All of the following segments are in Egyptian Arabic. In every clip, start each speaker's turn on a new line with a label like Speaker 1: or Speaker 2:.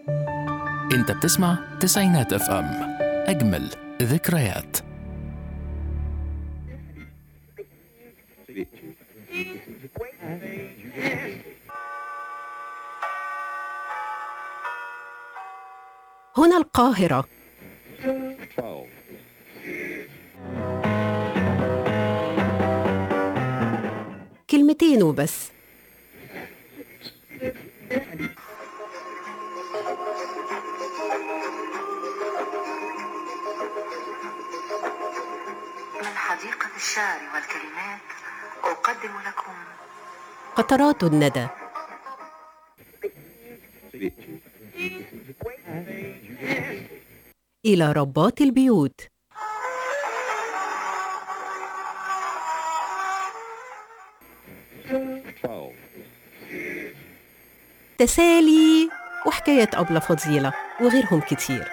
Speaker 1: انت بتسمع تسعينات اف ام اجمل ذكريات
Speaker 2: هنا القاهرة كلمتين وبس
Speaker 3: من حديقة الشعر والكلمات أقدم لكم
Speaker 2: قطرات الندى إلى ربات البيوت تسالي وحكاية أبلة فضيلة وغيرهم كتير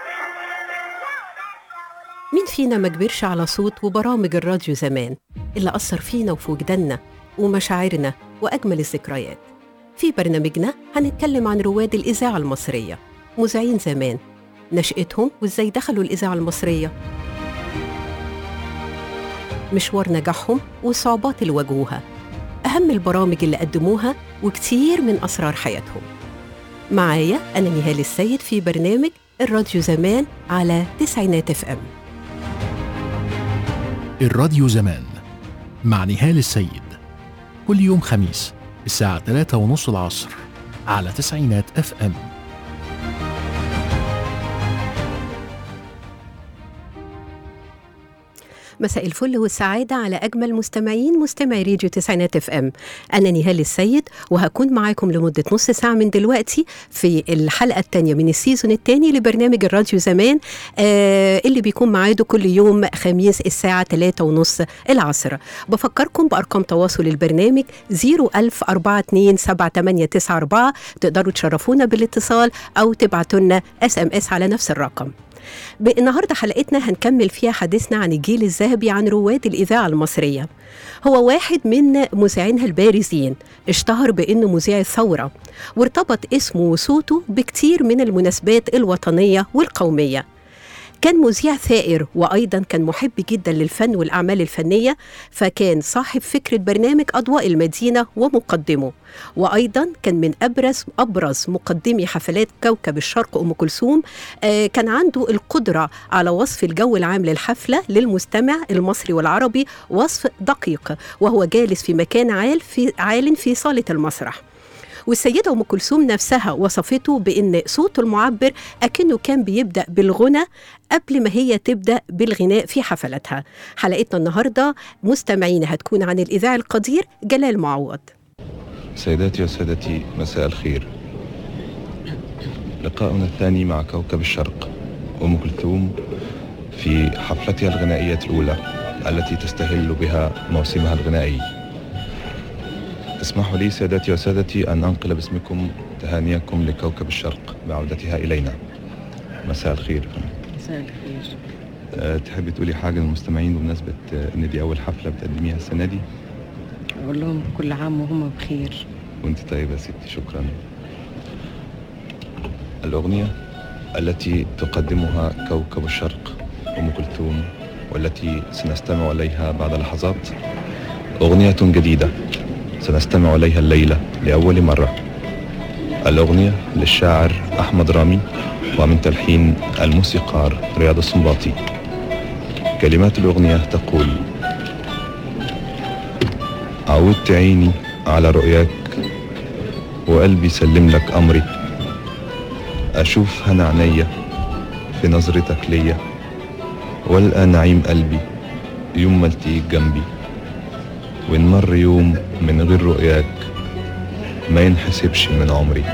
Speaker 2: مين فينا ما كبرش على صوت وبرامج الراديو زمان اللي أثر فينا وفي وجداننا ومشاعرنا وأجمل الذكريات في برنامجنا هنتكلم عن رواد الإذاعة المصرية مذيعين زمان نشأتهم وإزاي دخلوا الإذاعة المصرية مشوار نجاحهم والصعوبات اللي واجهوها أهم البرامج اللي قدموها وكتير من أسرار حياتهم معايا أنا نهال السيد في برنامج الراديو زمان على تسعينات اف ام
Speaker 1: الراديو زمان مع نهال السيد كل يوم خميس الساعة 3 ونص العصر على تسعينات اف ام
Speaker 2: مساء الفل والسعادة على أجمل مستمعين مستمعي راديو تسعينات اف ام أنا نهال السيد وهكون معاكم لمدة نص ساعة من دلوقتي في الحلقة الثانية من السيزون الثاني لبرنامج الراديو زمان آه اللي بيكون معاده كل يوم خميس الساعة 3 ونص العصر بفكركم بأرقام تواصل البرنامج 010427894 تقدروا تشرفونا بالاتصال أو تبعتوا لنا اس ام اس على نفس الرقم النهارده حلقتنا هنكمل فيها حديثنا عن الجيل الذهبي عن رواد الإذاعة المصرية هو واحد من مذيعينها البارزين اشتهر بأنه مذيع الثورة وارتبط اسمه وصوته بكتير من المناسبات الوطنية والقومية كان مذيع ثائر وايضا كان محب جدا للفن والاعمال الفنيه فكان صاحب فكره برنامج اضواء المدينه ومقدمه وايضا كان من ابرز ابرز مقدمي حفلات كوكب الشرق ام كلثوم آه كان عنده القدره على وصف الجو العام للحفله للمستمع المصري والعربي وصف دقيق وهو جالس في مكان عال في عال في صاله المسرح والسيدة أم كلثوم نفسها وصفته بأن صوته المعبر أكنه كان بيبدأ بالغنى قبل ما هي تبدأ بالغناء في حفلاتها حلقتنا النهاردة مستمعين هتكون عن الإذاعي القدير جلال معوض
Speaker 4: سيداتي وسادتي مساء الخير لقاؤنا الثاني مع كوكب الشرق أم كلثوم في حفلتها الغنائية الأولى التي تستهل بها موسمها الغنائي اسمحوا لي سادتي وسادتي أن أنقل باسمكم تهانيكم لكوكب الشرق بعودتها إلينا مساء الخير
Speaker 5: مساء الخير
Speaker 4: أه تحبي تقولي حاجة للمستمعين بمناسبة آه، إن دي أول حفلة بتقدميها السنة دي
Speaker 5: أقول لهم كل عام وهم بخير
Speaker 4: وانت طيبة يا ستي شكرا الأغنية التي تقدمها كوكب الشرق أم كلثوم والتي سنستمع إليها بعد لحظات أغنية جديدة سنستمع إليها الليلة لأول مرة الأغنية للشاعر أحمد رامي ومن تلحين الموسيقار رياض السنباطي كلمات الأغنية تقول عودت عيني على رؤياك وقلبي سلم لك أمري أشوف هنا عينيا في نظرتك ليا والقى نعيم قلبي يوم ما التقيك جنبي وإن مر يوم من غير رؤياك ما ينحسبش من عمري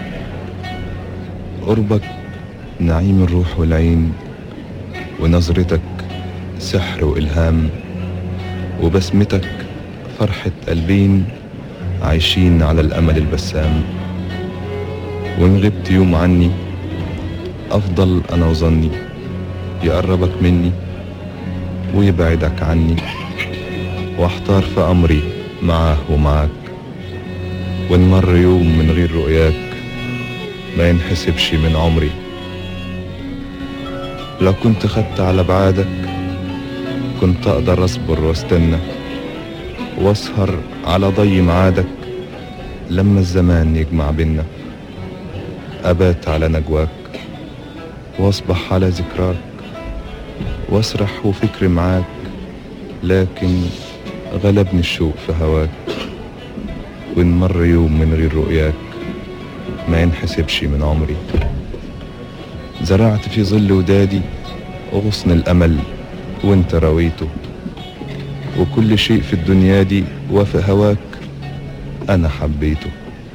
Speaker 4: قربك نعيم الروح والعين ونظرتك سحر وإلهام وبسمتك فرحة قلبين عايشين على الأمل البسام وإن غبت يوم عني أفضل أنا وظني يقربك مني ويبعدك عني واحتار في أمري معاه ومعاك وإن مر يوم من غير رؤياك ما ينحسبش من عمري لو كنت خدت على بعادك كنت أقدر أصبر واستنى وأسهر على ضي معادك لما الزمان يجمع بينا أبات على نجواك وأصبح على ذكراك وأسرح وفكري معاك لكن غلبني الشوق في هواك وإن مر يوم من غير رؤياك ما ينحسبش من عمري زرعت في ظل ودادي غصن الأمل وانت رويته وكل شيء في الدنيا دي وفي هواك أنا حبيته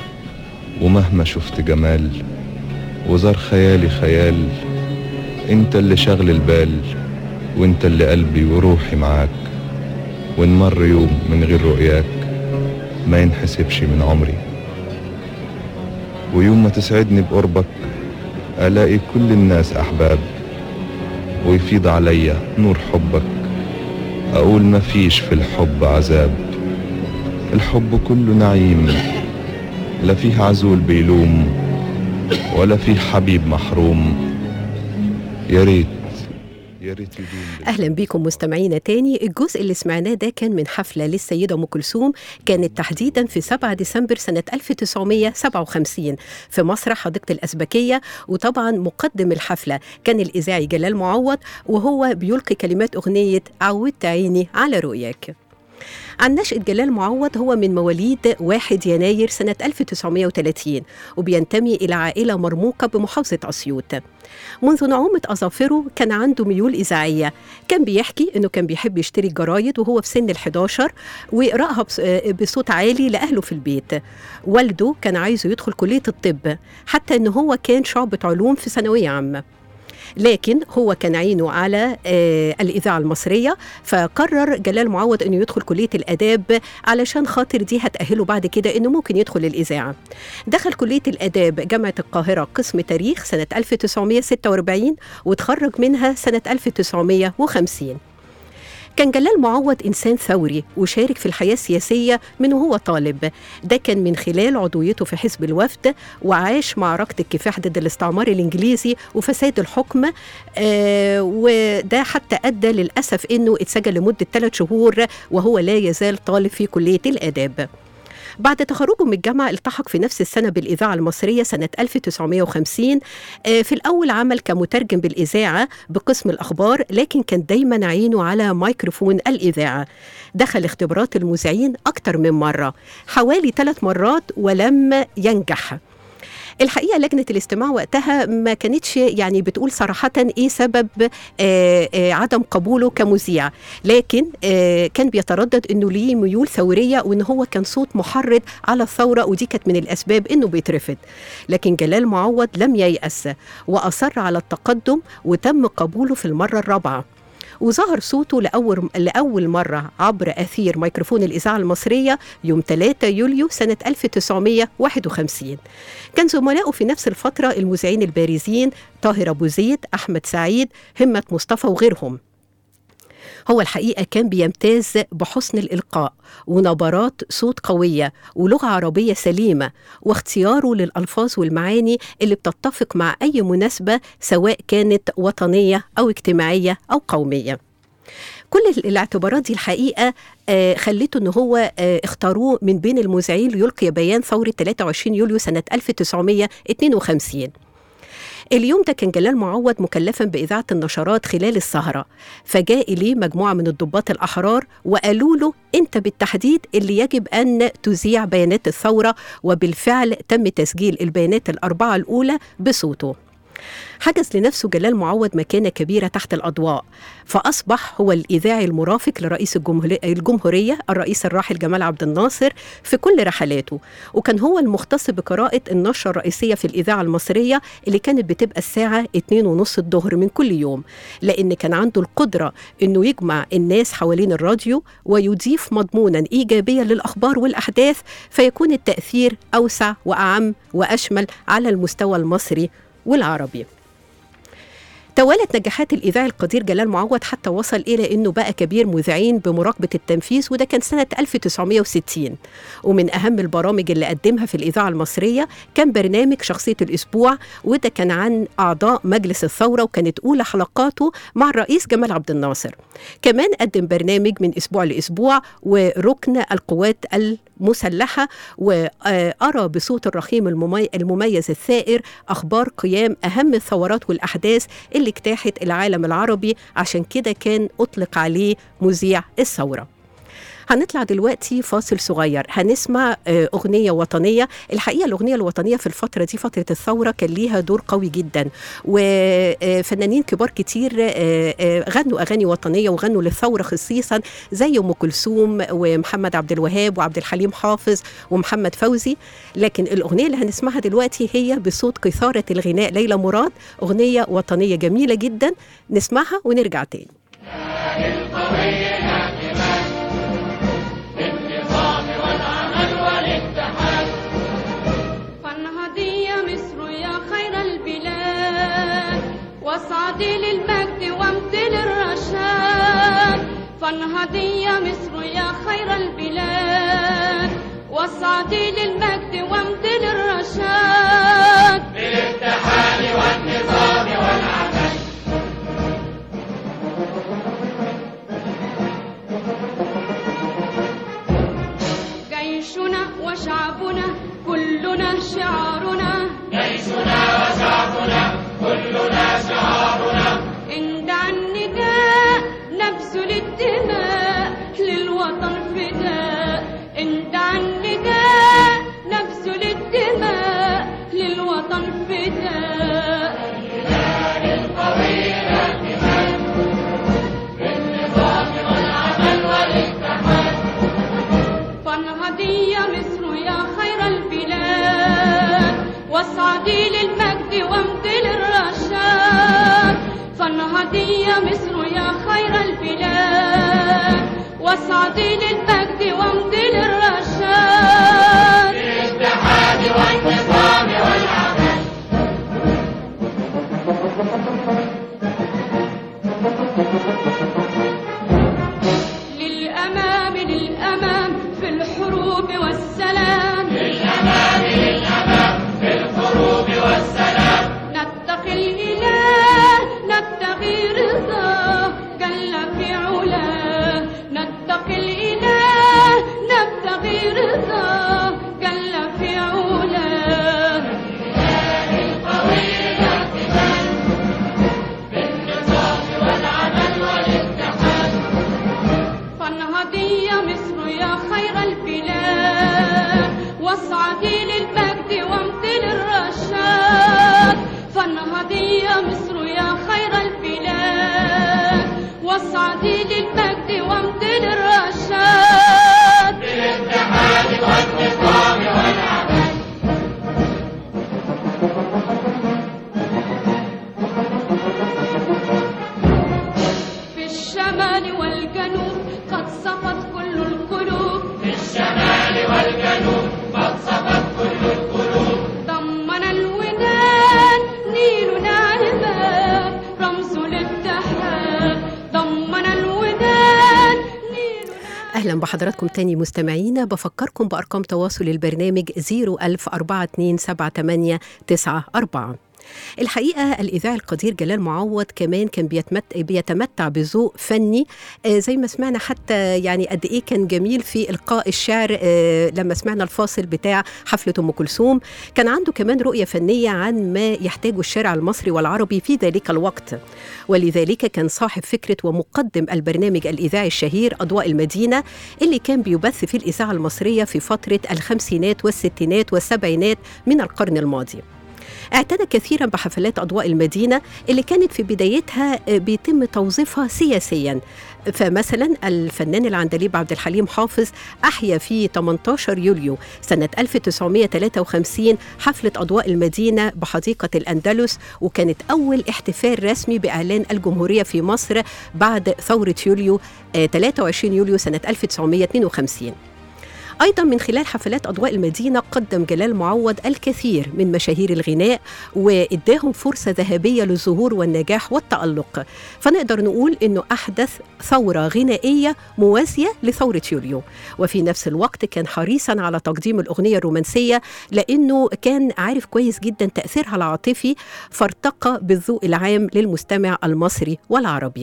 Speaker 4: ومهما شفت جمال وزار خيالي خيال انت اللي شغل البال وانت اللي قلبي وروحي معاك وان مر يوم من غير رؤياك ما ينحسبش من عمري ويوم ما تسعدني بقربك الاقي كل الناس احباب ويفيض عليا نور حبك اقول مفيش في الحب عذاب الحب كله نعيم لا فيه عزول بيلوم ولا فيه حبيب محروم يا ريت يا ريت يدوم
Speaker 2: اهلا بيكم مستمعينا تاني الجزء اللي سمعناه ده كان من حفله للسيده ام كلثوم كانت تحديدا في 7 ديسمبر سنه 1957 في مسرح حديقه الازبكيه وطبعا مقدم الحفله كان الاذاعي جلال معوض وهو بيلقي كلمات اغنيه عودت عيني على رؤياك عن نشأة جلال معوض هو من مواليد 1 يناير سنة 1930 وبينتمي إلى عائلة مرموقة بمحافظة أسيوط منذ نعومة أظافره كان عنده ميول إذاعية كان بيحكي إنه كان بيحب يشتري الجرايد وهو في سن ال11 ويقرأها بص- بصوت عالي لأهله في البيت والده كان عايزه يدخل كلية الطب حتى إن هو كان شعبة علوم في ثانوية عامة لكن هو كان عينه على آه الإذاعة المصرية فقرر جلال معوض أنه يدخل كلية الآداب علشان خاطر دي هتأهله بعد كده أنه ممكن يدخل الإذاعة دخل كلية الآداب جامعة القاهرة قسم تاريخ سنة 1946 وتخرج منها سنة 1950 كان جلال معوض إنسان ثوري وشارك في الحياة السياسية من وهو طالب ده كان من خلال عضويته في حزب الوفد وعاش معركة الكفاح ضد الاستعمار الإنجليزي وفساد الحكم آه وده حتى أدى للأسف أنه اتسجن لمدة ثلاث شهور وهو لا يزال طالب في كلية الآداب بعد تخرجه من الجامعة التحق في نفس السنة بالإذاعة المصرية سنة 1950 آه، في الأول عمل كمترجم بالإذاعة بقسم الأخبار لكن كان دايما عينه على ميكروفون الإذاعة دخل اختبارات المذيعين أكتر من مرة حوالي ثلاث مرات ولم ينجح الحقيقه لجنه الاستماع وقتها ما كانتش يعني بتقول صراحه ايه سبب آه آه عدم قبوله كمذيع لكن آه كان بيتردد انه ليه ميول ثوريه وان هو كان صوت محرض على الثوره ودي كانت من الاسباب انه بيترفض لكن جلال معوض لم ييأس واصر على التقدم وتم قبوله في المره الرابعه وظهر صوته لأول, لأول مرة عبر أثير ميكروفون الإذاعة المصرية يوم 3 يوليو سنة 1951 كان زملائه في نفس الفترة المذيعين البارزين طاهر أبو زيد أحمد سعيد همة مصطفى وغيرهم هو الحقيقة كان بيمتاز بحسن الإلقاء ونبرات صوت قوية ولغة عربية سليمة واختياره للألفاظ والمعاني اللي بتتفق مع أي مناسبة سواء كانت وطنية أو اجتماعية أو قومية كل الاعتبارات دي الحقيقه آه خلته ان هو آه اختاروه من بين المذيعين ليلقي بيان ثوره 23 يوليو سنه 1952 اليوم ده كان جلال معوض مكلفا بإذاعة النشرات خلال السهرة فجاء إليه مجموعة من الضباط الأحرار وقالوا له أنت بالتحديد اللي يجب أن تذيع بيانات الثورة وبالفعل تم تسجيل البيانات الأربعة الأولى بصوته حجز لنفسه جلال معوض مكانة كبيرة تحت الأضواء فأصبح هو الإذاعي المرافق لرئيس الجمهورية الرئيس الراحل جمال عبد الناصر في كل رحلاته وكان هو المختص بقراءة النشرة الرئيسية في الإذاعة المصرية اللي كانت بتبقى الساعة 2 ونص الظهر من كل يوم لأن كان عنده القدرة أنه يجمع الناس حوالين الراديو ويضيف مضمونا إيجابيا للأخبار والأحداث فيكون التأثير أوسع وأعم وأشمل على المستوى المصري والعربي توالت نجاحات الإذاعي القدير جلال معوض حتى وصل إلى أنه بقى كبير مذيعين بمراقبة التنفيذ وده كان سنة 1960 ومن أهم البرامج اللي قدمها في الإذاعة المصرية كان برنامج شخصية الأسبوع وده كان عن أعضاء مجلس الثورة وكانت أولى حلقاته مع الرئيس جمال عبد الناصر كمان قدم برنامج من أسبوع لأسبوع وركن القوات المسلحة وأرى بصوت الرخيم الممي- المميز الثائر أخبار قيام أهم الثورات والأحداث اللي اجتاحت العالم العربي عشان كده كان أطلق عليه مذيع الثورة هنطلع دلوقتي فاصل صغير هنسمع آه، أغنية وطنية الحقيقة الأغنية الوطنية في الفترة دي فترة الثورة كان ليها دور قوي جدا وفنانين كبار كتير آه، آه، غنوا أغاني وطنية وغنوا للثورة خصيصا زي أم كلثوم ومحمد عبد الوهاب وعبد الحليم حافظ ومحمد فوزي لكن الأغنية اللي هنسمعها دلوقتي هي بصوت قيثارة الغناء ليلى مراد أغنية وطنية جميلة جدا نسمعها ونرجع تاني
Speaker 6: فانهضي يا مصر يا خير البلاد واصعدي للمجد وامتل الرشاد فانهضي يا مصر يا خير البلاد واصعدي للمجد وامتل الرشاد جيشنا وشعبنا كلنا شعارنا جيشنا وشعبنا كلنا شعارنا عند النداء نبذل الدماء للوطن فداء عند النداء نبذل الدماء للوطن فداء فانهضي يا مصر يا خير البلاد واصعدي للمجد وامتل الرشاد فانهضي يا مصر يا خير البلاد واصعدي للمجد وامتل الرشاد للأمام للأمام في الحروب والسلام للأمام للأمام في الحروب والسلام نتقي الإله نبتغي رضاه جل في علاه نتقي الإله نبتغي رضاه جل في علاه فانهضي يا مصر يا خير البلاد واصعدي للمجد وامتل الرشاد فانهضي يا مصر يا خير البلاد واصعدي للمجد وامتل الرشاد في الشمال والجنوب قد صفت كل القلوب في الشمال والجنوب قد صفت كل القلوب ضمن الوداد نيلنا عباد رمز الاتحاد ضمن الوداد نيلنا
Speaker 2: أهلا بحضراتكم تاني مستمعينا بفكركم بأرقام تواصل البرنامج 010427894 الحقيقة الإذاعي القدير جلال معوض كمان كان بيتمت... بيتمتع بذوق فني آه زي ما سمعنا حتى يعني قد إيه كان جميل في إلقاء الشعر آه لما سمعنا الفاصل بتاع حفلة أم كلثوم كان عنده كمان رؤية فنية عن ما يحتاجه الشارع المصري والعربي في ذلك الوقت ولذلك كان صاحب فكرة ومقدم البرنامج الإذاعي الشهير أضواء المدينة اللي كان بيبث في الإذاعة المصرية في فترة الخمسينات والستينات والسبعينات من القرن الماضي اعتنى كثيرا بحفلات أضواء المدينة اللي كانت في بدايتها آه، بيتم توظيفها سياسيا فمثلا الفنان العندليب عبد الحليم حافظ أحيا في 18 يوليو سنة 1953 حفلة أضواء المدينة بحديقة الأندلس وكانت أول احتفال رسمي بإعلان الجمهورية في مصر بعد ثورة يوليو آه، 23 يوليو سنة 1952 أيضا من خلال حفلات أضواء المدينة قدم جلال معوض الكثير من مشاهير الغناء وإداهم فرصة ذهبية للظهور والنجاح والتألق فنقدر نقول أنه أحدث ثورة غنائية موازية لثورة يوليو وفي نفس الوقت كان حريصا على تقديم الأغنية الرومانسية لأنه كان عارف كويس جدا تأثيرها العاطفي فارتقى بالذوق العام للمستمع المصري والعربي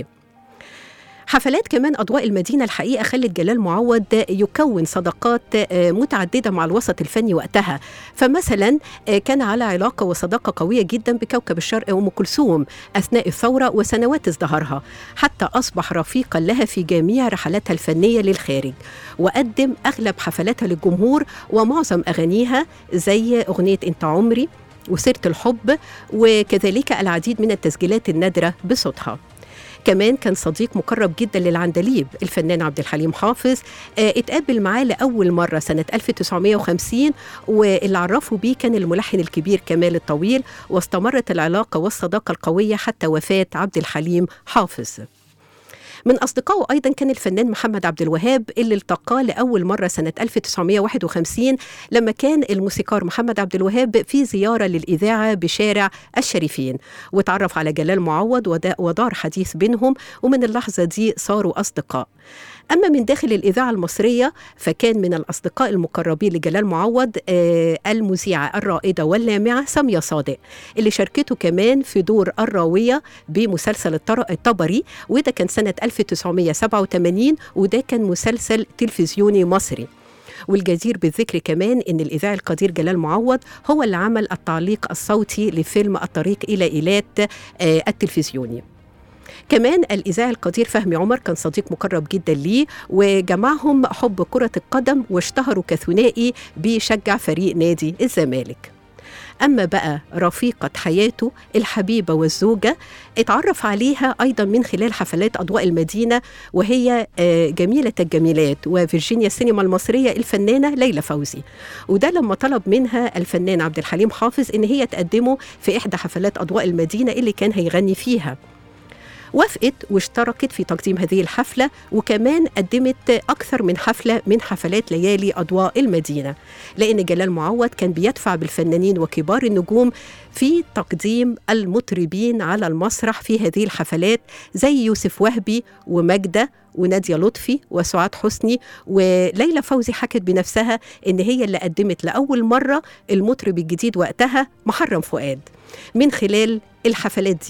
Speaker 2: حفلات كمان أضواء المدينة الحقيقة خلت جلال معوض يكون صداقات آه، متعددة مع الوسط الفني وقتها فمثلا آه، كان على علاقة وصداقة قوية جدا بكوكب الشرق أم كلثوم أثناء الثورة وسنوات ازدهارها حتى أصبح رفيقا لها في جميع رحلاتها الفنية للخارج وقدم أغلب حفلاتها للجمهور ومعظم أغانيها زي أغنية أنت عمري وسيرة الحب وكذلك العديد من التسجيلات النادرة بصوتها كمان كان صديق مقرب جدا للعندليب الفنان عبد الحليم حافظ آه، اتقابل معاه لأول مرة سنة 1950 واللي عرفه بيه كان الملحن الكبير كمال الطويل واستمرت العلاقة والصداقة القوية حتى وفاة عبد الحليم حافظ من أصدقائه أيضا كان الفنان محمد عبد الوهاب اللي التقاه لأول مرة سنة 1951 لما كان الموسيقار محمد عبد الوهاب في زيارة للإذاعة بشارع الشريفين وتعرف على جلال معوض ودا- ودار حديث بينهم ومن اللحظة دي صاروا أصدقاء أما من داخل الإذاعة المصرية فكان من الأصدقاء المقربين لجلال معوض آه، المذيعة الرائدة واللامعة سامية صادق اللي شاركته كمان في دور الراوية بمسلسل الطر- الطبري وده كان سنة 1987 وده كان مسلسل تلفزيوني مصري والجدير بالذكر كمان ان الاذاعي القدير جلال معوض هو اللي عمل التعليق الصوتي لفيلم الطريق الى ايلات آه، التلفزيوني كمان الإذاعي القدير فهمي عمر كان صديق مقرب جدا ليه وجمعهم حب كرة القدم واشتهروا كثنائي بيشجع فريق نادي الزمالك أما بقى رفيقة حياته الحبيبة والزوجة اتعرف عليها أيضا من خلال حفلات أضواء المدينة وهي آه، جميلة الجميلات وفيرجينيا السينما المصرية الفنانة ليلى فوزي وده لما طلب منها الفنان عبد الحليم حافظ إن هي تقدمه في إحدى حفلات أضواء المدينة اللي كان هيغني فيها وافقت واشتركت في تقديم هذه الحفلة وكمان قدمت أكثر من حفلة من حفلات ليالي أضواء المدينة لأن جلال معوض كان بيدفع بالفنانين وكبار النجوم في تقديم المطربين على المسرح في هذه الحفلات زي يوسف وهبي وماجدة ونادية لطفي وسعاد حسني وليلى فوزي حكت بنفسها إن هي اللي قدمت لأول مرة المطرب الجديد وقتها محرم فؤاد من خلال الحفلات دي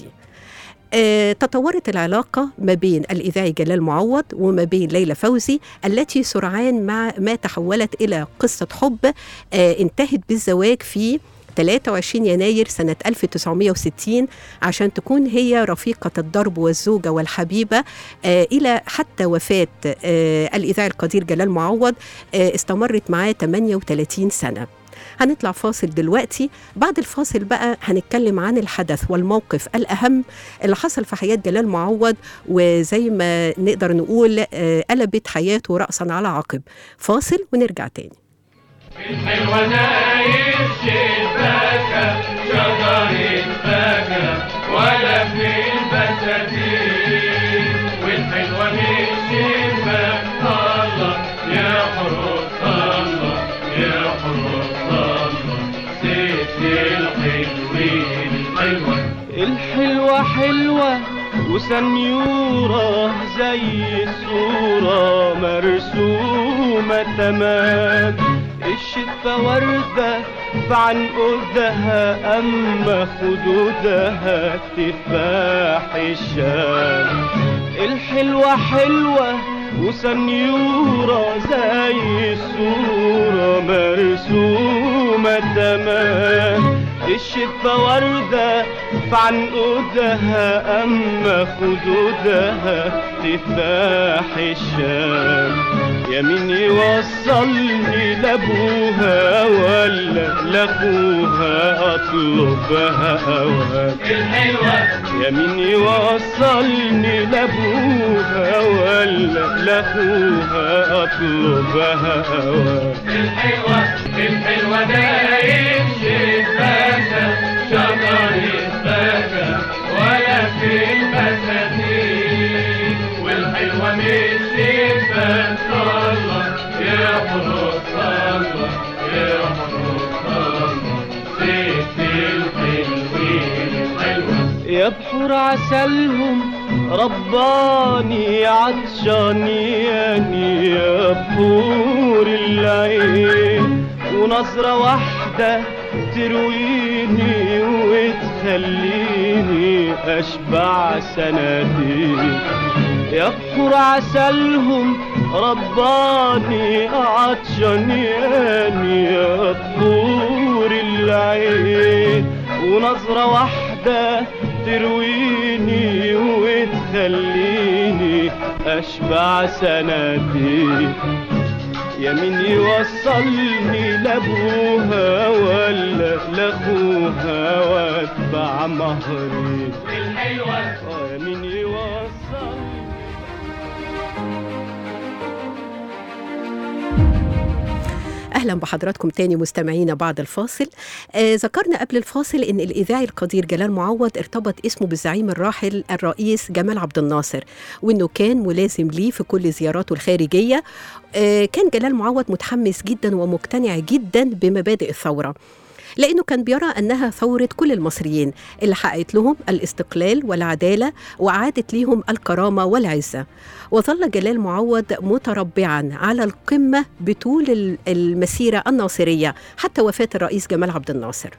Speaker 2: آه، تطورت العلاقة ما بين الإذاعي جلال معوض وما بين ليلى فوزي التي سرعان مع ما تحولت إلى قصة حب آه، انتهت بالزواج في 23 يناير سنة 1960 عشان تكون هي رفيقة الدرب والزوجة والحبيبة آه، إلى حتى وفاة آه، الإذاعي القدير جلال معوض آه، استمرت معاه 38 سنة هنطلع فاصل دلوقتي بعد الفاصل بقى هنتكلم عن الحدث والموقف الأهم اللي حصل في حياة جلال معوض وزي ما نقدر نقول آه، قلبت حياته رأسا على عقب فاصل ونرجع تاني
Speaker 7: الحلوة نايم شباكة شجرة فاكهة ولا في البساتين والحلوة من شباك الله يا حروس الله يا حروس الله ست الحلوين الحلوة
Speaker 8: الحلوة حلوة وسنيورة زي الصورة مرسومة تمام الشفة وردة بعنقودها أما خدودها تفاح الشام الحلوة حلوة وسنيورة زي الصورة مرسومة تمام الشفة وردة فعنقودها أما خدودها تفاح الشام يا مين يوصلني لأبوها ولا لأخوها أطلبها هواك
Speaker 7: الحلوة
Speaker 8: يا مين يوصلني لأبوها ولا لأخوها أطلبها هواك
Speaker 7: الحلوة الحلوة دايم شباكة شجرة فاكهة ولا في البساتين والحلوة مش شباك الله يا حروس
Speaker 8: يا بحور عسلهم رباني عطشانياني يا بحور العين ونظرة واحدة ترويني وتخليني أشبع سنتين يا بحور عسلهم رباني عطشانياني يا بحور العين ونظرة واحدة ترويني وتخليني أشبع سنتين يا مين يوصلني لابوها ولا لاخوها واتبع مهري
Speaker 7: الحلوة
Speaker 8: اه يا مين يوصلني
Speaker 2: اهلا بحضراتكم تاني مستمعينا بعد الفاصل آه ذكرنا قبل الفاصل ان الاذاعي القدير جلال معوض ارتبط اسمه بالزعيم الراحل الرئيس جمال عبد الناصر وانه كان ملازم ليه في كل زياراته الخارجيه آه كان جلال معوض متحمس جدا ومقتنع جدا بمبادئ الثوره لأنه كان بيرى أنها ثورة كل المصريين اللي حققت لهم الاستقلال والعدالة وأعادت ليهم الكرامة والعزة وظل جلال معوض متربعا على القمة بطول ال- المسيرة الناصرية حتى وفاة الرئيس جمال عبد الناصر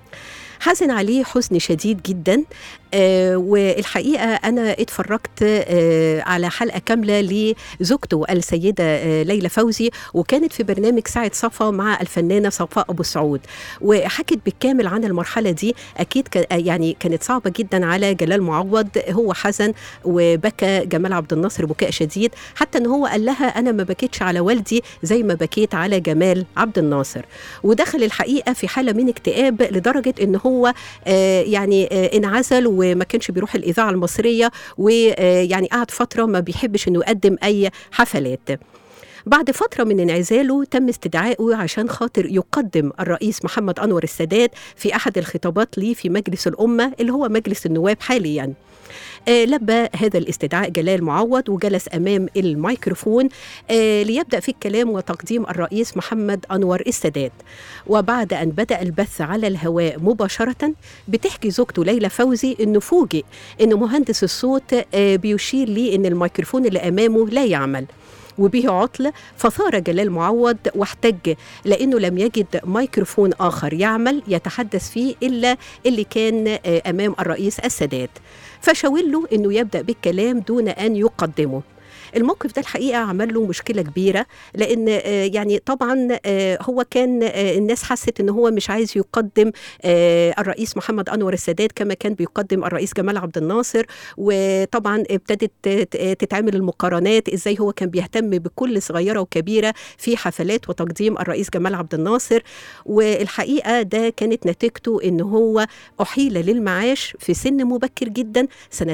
Speaker 2: حزن عليه حزن شديد جدا آه والحقيقه انا اتفرجت آه على حلقه كامله لزوجته السيده آه ليلى فوزي وكانت في برنامج ساعه صفا مع الفنانه صفاء ابو سعود وحكت بالكامل عن المرحله دي اكيد ك- يعني كانت صعبه جدا على جلال معوض هو حزن وبكى جمال عبد الناصر بكاء شديد حتى ان هو قال لها انا ما بكيتش على والدي زي ما بكيت على جمال عبد الناصر ودخل الحقيقه في حاله من اكتئاب لدرجه ان هو آه يعني آه انعزل وما كانش بيروح الاذاعه المصريه ويعني قعد فتره ما بيحبش انه يقدم اي حفلات بعد فترة من انعزاله تم استدعائه عشان خاطر يقدم الرئيس محمد أنور السادات في أحد الخطابات ليه في مجلس الأمة اللي هو مجلس النواب حالياً آه لبى هذا الاستدعاء جلال معوض وجلس امام الميكروفون آه ليبدا في الكلام وتقديم الرئيس محمد انور السادات وبعد ان بدا البث على الهواء مباشره بتحكي زوجته ليلى فوزي انه فوجئ ان مهندس الصوت آه بيشير لي ان الميكروفون اللي امامه لا يعمل وبه عطل فثار جلال معوض واحتج لانه لم يجد ميكروفون اخر يعمل يتحدث فيه الا اللي كان آه، امام الرئيس السادات فشاور له انه يبدا بالكلام دون ان يقدمه الموقف ده الحقيقه عمل له مشكله كبيره لان آه، يعني طبعا آه، هو كان آه، الناس حست ان هو مش عايز يقدم آه، الرئيس محمد انور السادات كما كان بيقدم الرئيس جمال عبد الناصر وطبعا ابتدت تت- تتعمل المقارنات ازاي هو كان بيهتم بكل صغيره وكبيره في حفلات وتقديم الرئيس جمال عبد الناصر والحقيقه ده كانت نتيجته ان هو احيل للمعاش في سن مبكر جدا سنه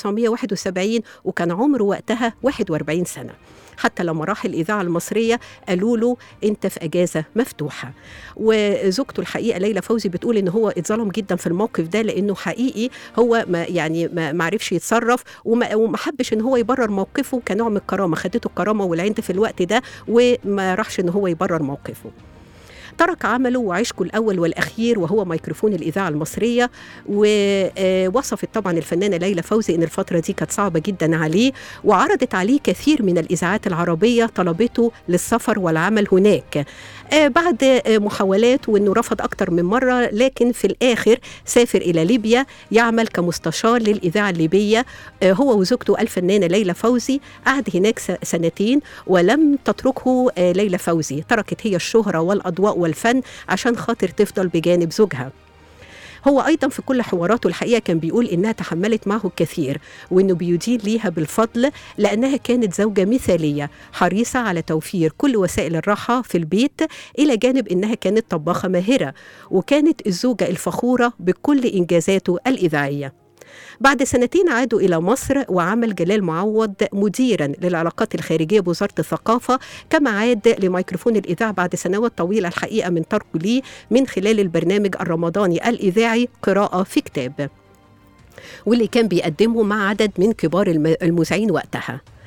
Speaker 2: 1971 وكان عمره وقتها 41 سنه حتى لما راح الإذاعة المصرية قالوا له أنت في أجازة مفتوحة وزوجته الحقيقة ليلى فوزي بتقول إن هو اتظلم جدا في الموقف ده لأنه حقيقي هو ما يعني ما ما عرفش يتصرف وما, وما حبش إن هو يبرر موقفه كنوع من الكرامة خدته الكرامة والعند في الوقت ده وما راحش إن هو يبرر موقفه ترك عمله وعشقه الأول والأخير وهو ميكروفون الإذاعة المصرية ووصفت طبعا الفنانة ليلى فوزي إن الفترة دي كانت صعبة جدا عليه وعرضت عليه كثير من الإذاعات العربية طلبته للسفر والعمل هناك آه، بعد آه، محاولات وانه رفض اكتر من مره لكن في الاخر سافر الى ليبيا يعمل كمستشار للاذاعه الليبيه آه، هو وزوجته الفنانه ليلى فوزي قعد هناك س- سنتين ولم تتركه آه، ليلى فوزي تركت هي الشهره والاضواء والفن عشان خاطر تفضل بجانب زوجها هو ايضا في كل حواراته الحقيقه كان بيقول انها تحملت معه الكثير وانه بيدين ليها بالفضل لانها كانت زوجه مثاليه حريصه على توفير كل وسائل الراحه في البيت الى جانب انها كانت طباخه ماهره وكانت الزوجه الفخوره بكل انجازاته الاذاعيه بعد سنتين عادوا إلى مصر وعمل جلال معوض مديرا للعلاقات الخارجية بوزارة الثقافة كما عاد لميكروفون الإذاعة بعد سنوات طويلة الحقيقة من تركه ليه من خلال البرنامج الرمضاني الإذاعي قراءة في كتاب واللي كان بيقدمه مع عدد من كبار الم- المذيعين وقتها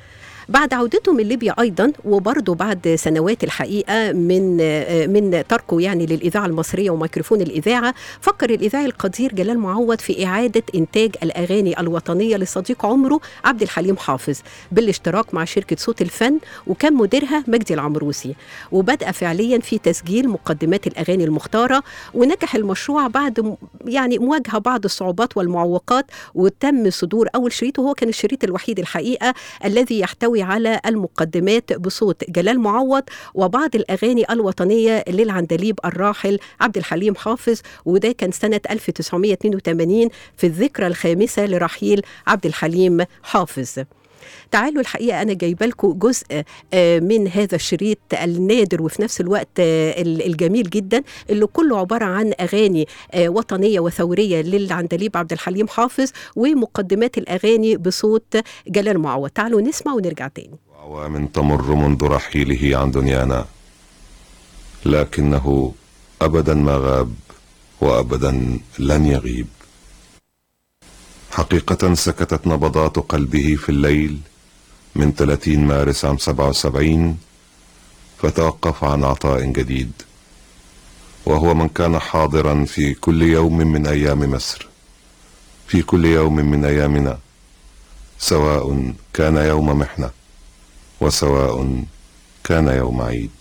Speaker 2: بعد عودته من ليبيا ايضا وبرضه بعد سنوات الحقيقه من آه، من تركه يعني للاذاعه المصريه وميكروفون الاذاعه فكر الاذاعي القدير جلال معوض في اعاده انتاج الاغاني الوطنيه لصديق عمره عبد الحليم حافظ بالاشتراك مع شركه صوت الفن وكان مديرها مجدي العمروسي وبدأ فعليا في تسجيل مقدمات الاغاني المختاره ونجح المشروع بعد م- يعني مواجهه بعض الصعوبات والمعوقات وتم صدور اول شريط وهو كان الشريط الوحيد الحقيقه الذي يحتوي على المقدمات بصوت جلال معوض وبعض الاغاني الوطنيه للعندليب الراحل عبد الحليم حافظ وده كان سنه 1982 في الذكرى الخامسه لرحيل عبد الحليم حافظ تعالوا الحقيقه انا جايبه لكم جزء آه، من هذا الشريط النادر وفي نفس الوقت آه، ال- الجميل جدا اللي كله عباره عن اغاني آه، وطنيه وثوريه للعندليب عبد الحليم حافظ ومقدمات الاغاني بصوت جلال معوض تعالوا نسمع ونرجع تاني
Speaker 9: أعوام تمر منذ رحيله عن دنيانا لكنه أبدا ما غاب وأبدا لن يغيب حقيقة سكتت نبضات قلبه في الليل من 30 مارس عام 77 فتوقف عن عطاء جديد وهو من كان حاضرا في كل يوم من أيام مصر في كل يوم من أيامنا سواء كان يوم محنه وسواء كان يوم عيد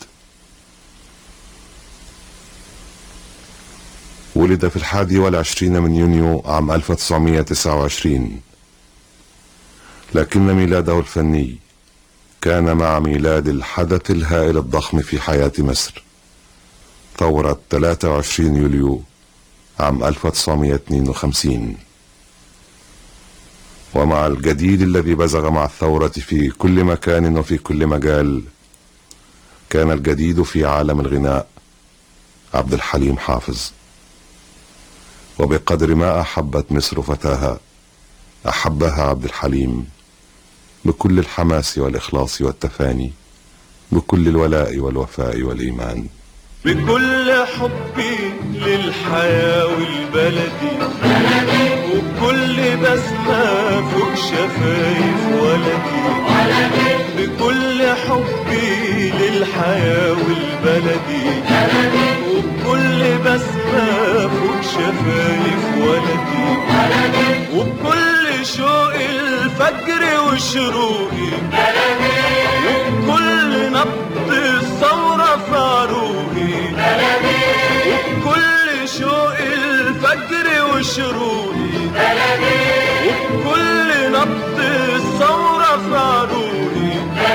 Speaker 9: ولد في الحادي والعشرين من يونيو عام 1929 لكن ميلاده الفني كان مع ميلاد الحدث الهائل الضخم في حياة مصر ثورة 23 يوليو عام 1952 ومع الجديد الذي بزغ مع الثورة في كل مكان وفي كل مجال كان الجديد في عالم الغناء عبد الحليم حافظ وبقدر ما أحبت مصر فتاها أحبها عبد الحليم بكل الحماس والإخلاص والتفاني بكل الولاء والوفاء والإيمان
Speaker 8: بكل حبي للحياة والبلدي وبكل بسمة فوق شفايف ولدي بكل حبي للحياة والبلدي وبكل بسمة فوق شفايف ولدي وبكل شوق الفجر وشروقي وبكل نبض الثورة في عروقي وبكل شوق الفجر وشروقي وبكل نبض الثورة في عروقي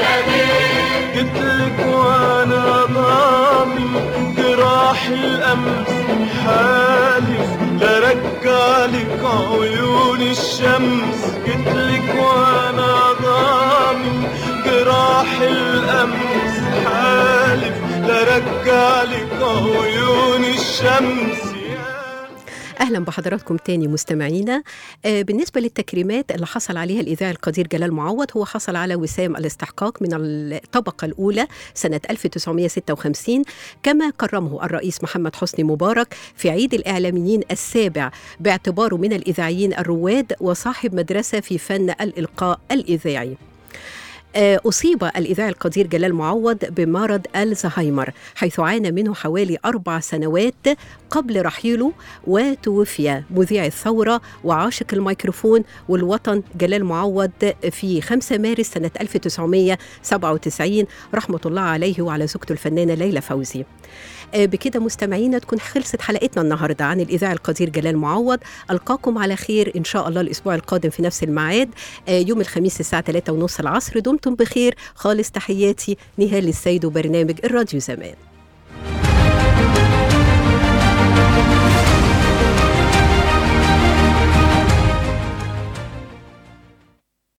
Speaker 8: جيتلك وانا ضامن جراح الامس حالف لرجع لك عيون الشمس جيتلك وانا ضامن جراح الامس حالف لرجع لك عيون الشمس
Speaker 2: اهلا بحضراتكم تاني مستمعينا آه بالنسبه للتكريمات اللي حصل عليها الاذاعي القدير جلال معوض هو حصل على وسام الاستحقاق من الطبقه الاولى سنه 1956 كما كرمه الرئيس محمد حسني مبارك في عيد الاعلاميين السابع باعتباره من الاذاعيين الرواد وصاحب مدرسه في فن الالقاء الاذاعي آه، أصيب الإذاعي القدير جلال معوض بمرض الزهايمر حيث عانى منه حوالي أربع سنوات قبل رحيله وتوفي مذيع الثورة وعاشق الميكروفون والوطن جلال معوض في 5 مارس سنة 1997 رحمة الله عليه وعلى زوجته الفنانة ليلى فوزي آه، بكده مستمعينا تكون خلصت حلقتنا النهارده عن الاذاعي القدير جلال معوض القاكم على خير ان شاء الله الاسبوع القادم في نفس الميعاد آه، يوم الخميس الساعه 3 ونص العصر دمتم بخير خالص تحياتي نهال السيد وبرنامج الراديو زمان